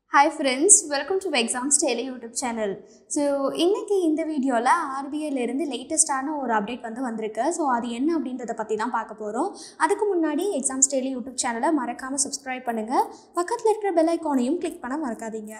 hi friends welcome to exams daily YouTube channel so இன்றைக்கி இந்த வீடியோவில் ஆர்பிஐலேருந்து லேட்டஸ்ட்டான ஒரு அப்டேட் வந்து வந்திருக்கு ஸோ அது என்ன அப்படின்றத பற்றி தான் பார்க்க போகிறோம் அதுக்கு முன்னாடி எக்ஸாம்ஸ் டெய்லி யூடியூப் சேனலை மறக்காமல் சப்ஸ்கிரைப் பண்ணுங்கள் பக்கத்தில் இருக்கிற பெல் ஐக்கானையும் கிளிக் பண்ண மறக்காதீங்க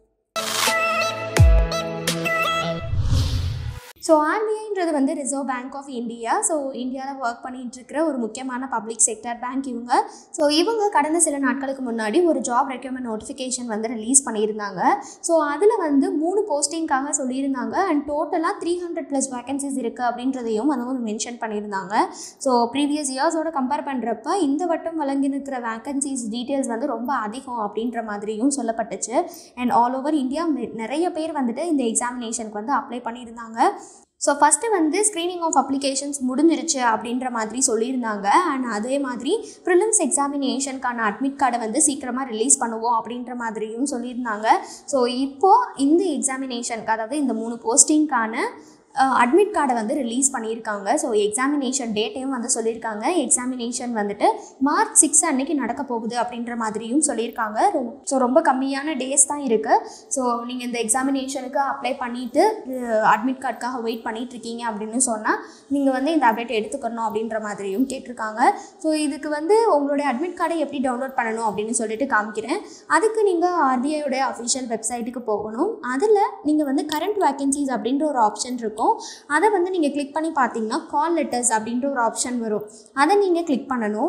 ஸோ ஆர்பிஐன்றது வந்து reserve bank of India so இந்தியாவில் ஒர்க் பண்ணிட்டு இருக்கிற ஒரு முக்கியமான பப்ளிக் செக்டர் பேங்க் இவங்க ஸோ இவங்க கடந்த சில நாட்களுக்கு முன்னாடி ஒரு ஜாப் ரெக்யூர்மெண்ட் நோட்டிஃபிகேஷன் வந்து ரிலீஸ் பண்ணியிருந்தாங்க ஸோ அதில் வந்து மூணு போஸ்டிங்காக சொல்லியிருந்தாங்க அண்ட் டோட்டலாக த்ரீ ஹண்ட்ரட் ப்ளஸ் வேகன்சிஸ் இருக்குது அப்படின்றதையும் வந்து மென்ஷன் பண்ணியிருந்தாங்க ஸோ ப்ரீவியஸ் இயர்ஸோட கம்பேர் பண்ணுறப்ப இந்த வட்டம் வழங்கியிருக்கிற வேகன்சிஸ் டீட்டெயில்ஸ் வந்து ரொம்ப அதிகம் அப்படின்ற மாதிரியும் சொல்லப்பட்டுச்சு அண்ட் ஆல் ஓவர் இந்தியா நிறைய பேர் வந்துட்டு இந்த எக்ஸாமினேஷனுக்கு வந்து அப்ளை பண்ணியிருந்தாங்க ஸோ ஃபஸ்ட்டு வந்து ஸ்க்ரீனிங் ஆஃப் அப்ளிகேஷன்ஸ் முடிஞ்சிருச்சு அப்படின்ற மாதிரி சொல்லியிருந்தாங்க அண்ட் அதே மாதிரி ப்ரிலிம்ஸ் எக்ஸாமினேஷனுக்கான அட்மிட் கார்டை வந்து சீக்கிரமாக ரிலீஸ் பண்ணுவோம் அப்படின்ற மாதிரியும் சொல்லியிருந்தாங்க ஸோ இப்போது இந்த எக்ஸாமினேஷனுக்கு அதாவது இந்த மூணு போஸ்டிங்க்கான அட்மிட் கார்டை வந்து ரிலீஸ் பண்ணியிருக்காங்க ஸோ எக்ஸாமினேஷன் டேட்டையும் வந்து சொல்லியிருக்காங்க எக்ஸாமினேஷன் வந்துட்டு மார்ச் சிக்ஸ் அன்னைக்கு நடக்க போகுது அப்படின்ற மாதிரியும் சொல்லியிருக்காங்க ஸோ ரொம்ப கம்மியான டேஸ் தான் இருக்குது ஸோ நீங்கள் இந்த எக்ஸாமினேஷனுக்கு அப்ளை பண்ணிவிட்டு அட்மிட் கார்டுக்காக வெயிட் பண்ணிட்டு இருக்கீங்க அப்படின்னு சொன்னால் நீங்கள் வந்து இந்த அப்டேட் எடுத்துக்கணும் அப்படின்ற மாதிரியும் கேட்டிருக்காங்க ஸோ இதுக்கு வந்து உங்களுடைய அட்மிட் கார்டை எப்படி டவுன்லோட் பண்ணணும் அப்படின்னு சொல்லிட்டு காமிக்கிறேன் அதுக்கு நீங்கள் ஆர்பிஐயோடைய அஃபிஷியல் வெப்சைட்டுக்கு போகணும் அதில் நீங்கள் வந்து கரண்ட் வேக்கன்சிஸ் அப்படின்ற ஒரு ஆப்ஷன் இருக்கும் இருக்கும் அதை வந்து நீங்கள் கிளிக் பண்ணி பார்த்தீங்கன்னா கால் லெட்டர்ஸ் அப்படின்ற ஒரு ஆப்ஷன் வரும் அதை நீங்கள் கிளிக் பண்ணணும்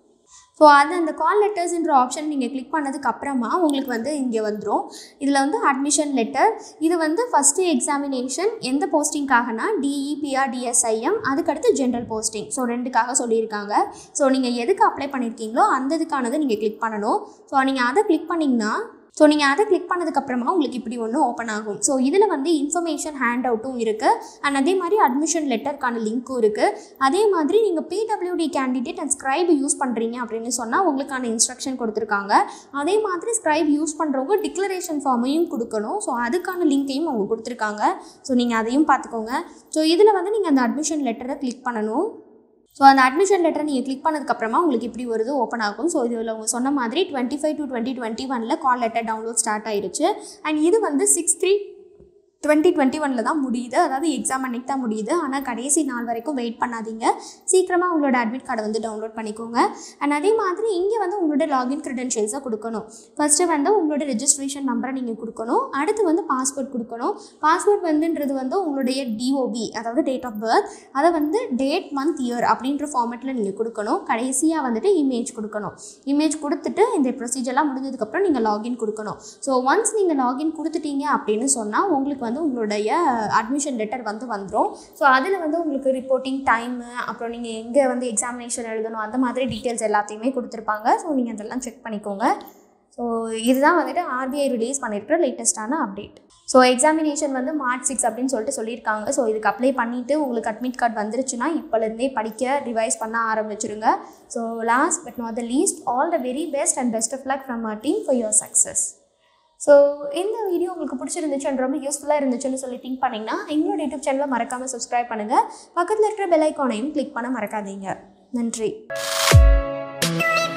ஸோ அது அந்த கால் லெட்டர்ஸ்ன்ற ஆப்ஷன் நீங்கள் கிளிக் பண்ணதுக்கு அப்புறமா உங்களுக்கு வந்து இங்கே வந்துடும் இதில் வந்து அட்மிஷன் லெட்டர் இது வந்து ஃபஸ்ட்டு எக்ஸாமினேஷன் எந்த போஸ்டிங்காகனா டிஇபிஆர் டிஎஸ்ஐஎம் அதுக்கடுத்து ஜென்ரல் போஸ்டிங் ஸோ ரெண்டுக்காக சொல்லியிருக்காங்க ஸோ நீங்கள் எதுக்கு அப்ளை பண்ணியிருக்கீங்களோ அந்த இதுக்கானதை நீங்கள் கிளிக் பண்ணணும் ஸோ நீங்கள் அதை கிளிக் பண்ணிங்கன்னா ஸோ நீங்கள் அதை கிளிக் பண்ணதுக்கப்புறமா உங்களுக்கு இப்படி ஒன்று ஓப்பன் ஆகும் ஸோ இதில் வந்து இன்ஃபர்மேஷன் ஹேண்ட் அவுட்டும் இருக்குது அண்ட் அதே மாதிரி அட்மிஷன் லெட்டருக்கான லிங்க்கும் இருக்குது அதே மாதிரி நீங்கள் PWD candidate and scribe use பண்ணுறீங்க அப்படின்னு சொன்னால் உங்களுக்கான இன்ஸ்ட்ரக்ஷன் கொடுத்துருக்காங்க அதே மாதிரி ஸ்க்ரைப் யூஸ் பண்ணுறவங்க டிக்ளரேஷன் ஃபார்மையும் கொடுக்கணும் ஸோ அதுக்கான லிங்க்கையும் அவங்க கொடுத்துருக்காங்க ஸோ நீங்கள் அதையும் பார்த்துக்கோங்க ஸோ இதில் வந்து நீங்கள் அந்த அட்மிஷன் லெட்டரை கிளிக் பண்ணணும் ஸோ அந்த அட்மிஷன் லெட்டரை நீங்கள் கிளிக் பண்ணதுக்கப்புறமா உங்களுக்கு இப்படி வருது ஓப்பன் ஆகும் ஸோ இதில் அவங்க சொன்ன மாதிரி twenty five to twenty twenty ஒனில் கால் லெட்டர் டவுன்லோட் ஸ்டார்ட் ஆயிருச்சு அண்ட் இது வந்து சிக்ஸ் த்ரீ டுவெண்ட்டி டுவெண்ட்டி ஒனில் தான் முடியுது அதாவது எக்ஸாம் அன்னைக்கு தான் முடியுது ஆனால் கடைசி நாள் வரைக்கும் வெயிட் பண்ணாதீங்க சீக்கிரமாக உங்களோட அட்மிட் கார்டை வந்து டவுன்லோட் பண்ணிக்கோங்க அண்ட் அதே மாதிரி இங்கே வந்து உங்களோட லாகின் க்ரெடென்ஷியல்ஸை கொடுக்கணும் ஃபஸ்ட்டு வந்து உங்களோட ரெஜிஸ்ட்ரேஷன் நம்பரை நீங்கள் கொடுக்கணும் அடுத்து வந்து பாஸ்வேர்ட் கொடுக்கணும் பாஸ்வேர்ட் வந்துன்றது வந்து உங்களுடைய டிஓபி அதாவது டேட் ஆஃப் பர்த் அதை வந்து டேட் மந்த் இயர் அப்படின்ற ஃபார்மேட்டில் நீங்கள் கொடுக்கணும் கடைசியாக வந்துட்டு இமேஜ் கொடுக்கணும் இமேஜ் கொடுத்துட்டு இந்த ப்ரொசீஜர்லாம் முடிஞ்சதுக்கப்புறம் நீங்கள் லாகின் கொடுக்கணும் ஸோ ஒன்ஸ் நீங்கள் லாகின் கொடுத்துட்டீங்க அப்படின்னு சொன்னால் உங்களுக்கு வந்து வந்து உங்களுடைய அட்மிஷன் லெட்டர் வந்து வந்துடும் ஸோ அதில் வந்து உங்களுக்கு ரிப்போர்ட்டிங் டைமு அப்புறம் நீங்கள் எங்கே வந்து எக்ஸாமினேஷன் எழுதணும் அந்த மாதிரி டீட்டெயில்ஸ் எல்லாத்தையுமே கொடுத்துருப்பாங்க ஸோ நீங்கள் அதெல்லாம் செக் பண்ணிக்கோங்க ஸோ இதுதான் வந்துட்டு ஆர்பிஐ ரிலீஸ் பண்ணியிருக்கிற லேட்டஸ்ட்டான அப்டேட் ஸோ எக்ஸாமினேஷன் வந்து மார்ச் சிக்ஸ் அப்படின்னு சொல்லிட்டு சொல்லியிருக்காங்க ஸோ இதுக்கு அப்ளை பண்ணிவிட்டு உங்களுக்கு அட்மிட் கார்டு வந்துருச்சுன்னா இப்போலேருந்தே படிக்க ரிவைஸ் பண்ண ஆரம்பிச்சிருங்க so last but not the least all the very best and best of luck from a team for your success so இந்த வீடியோ உங்களுக்கு பிடிச்சிருந்துச்சு அண்ட் ரொம்ப யூஸ்ஃபுல்லாக இருந்துச்சுன்னு சொல்லி திங்க் பண்ணிங்கன்னா எங்களோட யூடியூப் சேனலை மறக்காமல் சப்ஸ்கிரைப் பண்ணுங்கள் பக்கத்தில் இருக்கிற பெல் ஐக்கானையும் கிளிக் பண்ண மறக்காதீங்க நன்றி